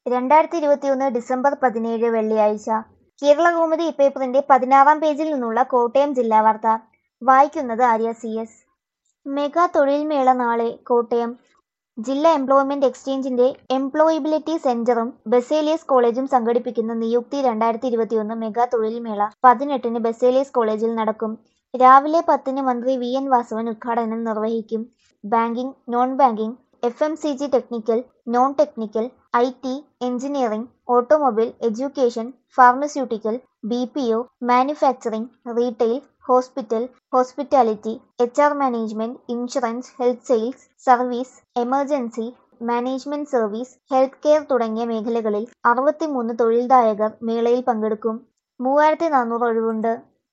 രണ്ടായിരത്തി ഇരുപത്തിയൊന്ന് ഡിസംബർ പതിനേഴ് വെള്ളിയാഴ്ച കേരളകൗമുദി ഇപ്പേപ്പറിന്റെ പതിനാറാം പേജിൽ നിന്നുള്ള കോട്ടയം ജില്ലാ വാർത്ത വായിക്കുന്നത് ആര്യ സി എസ് മെഗാ തൊഴിൽ മേള നാളെ കോട്ടയം ജില്ലാ എംപ്ലോയ്മെന്റ് എക്സ്ചേഞ്ചിന്റെ എംപ്ലോയിബിലിറ്റി സെന്ററും ബസേലിയസ് കോളേജും സംഘടിപ്പിക്കുന്ന നിയുക്തി രണ്ടായിരത്തി ഇരുപത്തിയൊന്ന് മെഗാ തൊഴിൽ മേള പതിനെട്ടിന് ബസേലിയസ് കോളേജിൽ നടക്കും രാവിലെ പത്തിന് മന്ത്രി വി എൻ വാസവൻ ഉദ്ഘാടനം നിർവഹിക്കും banking non banking F M C G technical non technical I T engineering automobile education pharmaceutical B P O manufacturing retail hospital hospitality H R management insurance health sales service emergency management service health care തുടങ്ങിയ മേഖലകളിൽ അറുപത്തിമൂന്ന് തൊഴിൽദായകർ മേളയിൽ പങ്കെടുക്കും മൂവായിരത്തി നാനൂറ് ഒഴിവുണ്ട്